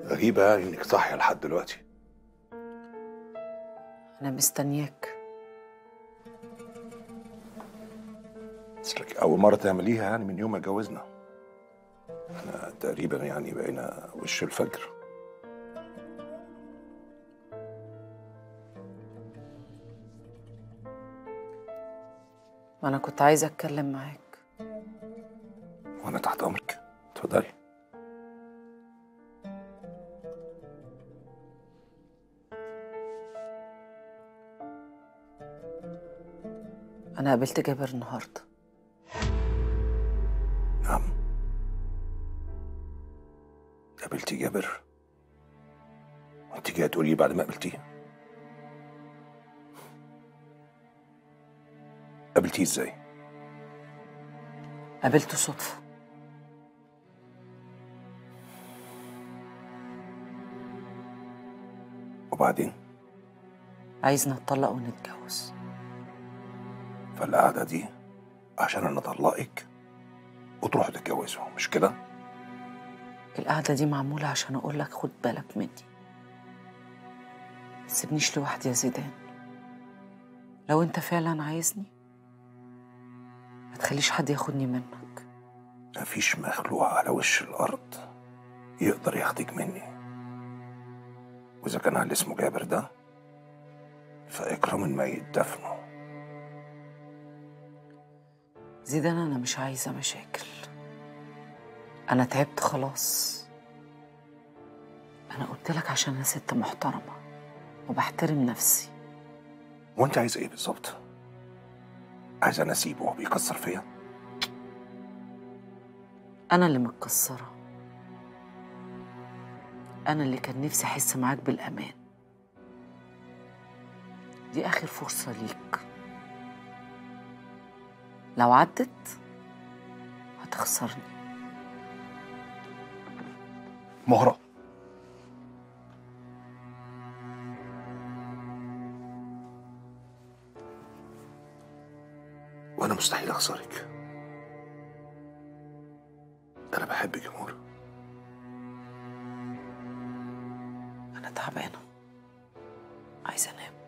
غريبة يعني إنك صاحية لحد دلوقتي أنا مستنياك أصلك أول مرة تعمليها يعني من يوم ما اتجوزنا احنا تقريبا يعني بقينا وش الفجر وأنا كنت عايزة أتكلم معاك وأنا تحت أمرك اتفضلي أنا قابلت جابر النهاردة نعم قابلتي جابر وانت جايه تقولي بعد ما قابلتيه قابلتيه ازاي قابلته صدفة وبعدين عايزنا نتطلق ونتجوز فالقعده دي عشان انا اطلقك وتروحوا تتجوزوا مش كده القعدة دي معمولة عشان أقولك خد بالك مني سيبنيش لوحدي يا زيدان لو أنت فعلا عايزني ما تخليش حد ياخدني منك مفيش مخلوق على وش الارض يقدر ياخدك مني واذا كان على اللي اسمه جابر ده فاكرم الميت دفنه زيدان أنا مش عايزة مشاكل أنا تعبت خلاص أنا قلت لك عشان أنا ست محترمة وبحترم نفسي وانت عايز ايه بالظبط عايز انا اسيبه وهو بيكسر فيا أنا اللي متكسرة أنا اللي كان نفسي أحس معاك بالأمان دي آخر فرصة ليك لو عدت هتخسرني مهرة وانا مستحيل اخسرك انا بحبك يا مهرة أنا تعبانة عايزة أنام